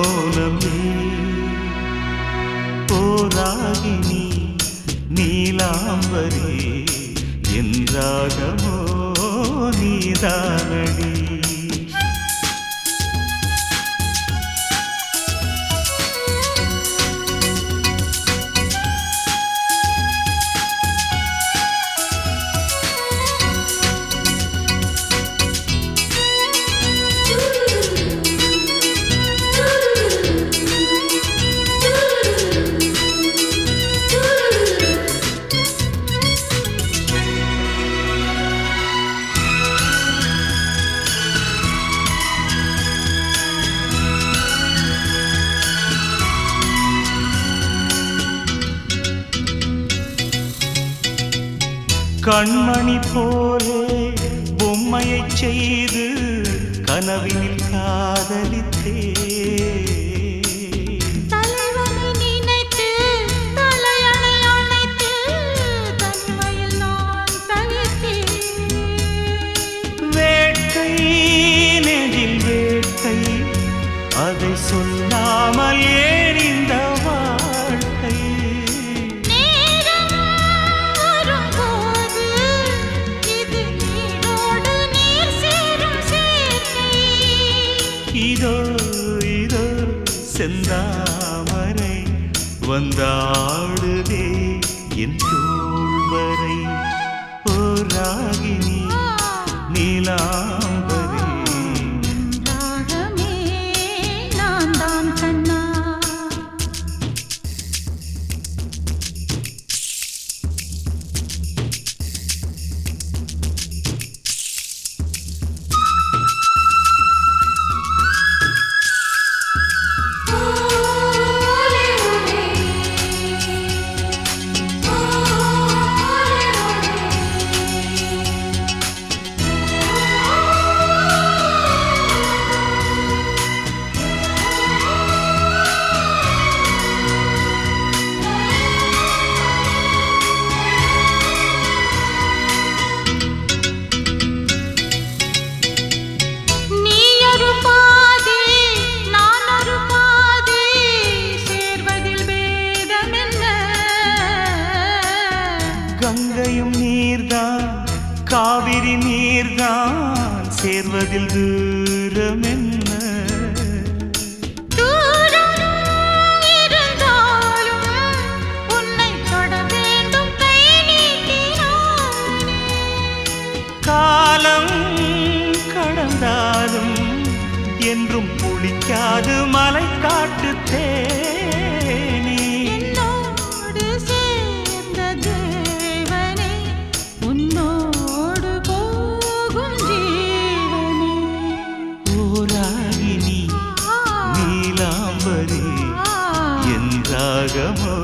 மௌனம் போராகினி நீலாம்பரி என்றாகமோ நீதானடி கண்மணி போலே பொம்மையைச் செய்து கனவினில் காதலித்தே தலைவனை நினைத்து தலையணை அணைத்து தனிமையில் நான் தவித்தேன் வேட்கை நெஞ்சில் வேட்கை அதை சொல்லாமல் ஏன் இந்த வாழ்க்கை நேரம் வரும்போது இது நீரோடு நீர் சேரும் சேர்க்கை இதோ இதோ செந்தாமரை வந்தாடுதே என் தோள் வரை ஓராகினி நீலாம்பரி ராகமே நான் தான் கண்ணா நீ ஒரு பாதி நான் ஒரு பாதி சேர்வதில் வேதமென்ன கங்கையும் நீர்தான் காவிரி நீர்தான் சேர்வதில் தூரம் என்ன தூரம் இருந்தாலும் உன்னை தொட வேண்டும் கை நீட்டினானே காலம் கடந்தாலும் என்றும் புளிக்காது மலை காட்டு தேனி என்னோடு சேர்ந்த தேவனே உன்னோடு போகும் ஜீவனே ஓராகினி ஆ, நீலாம்பரி ஆ, என்றாகமோ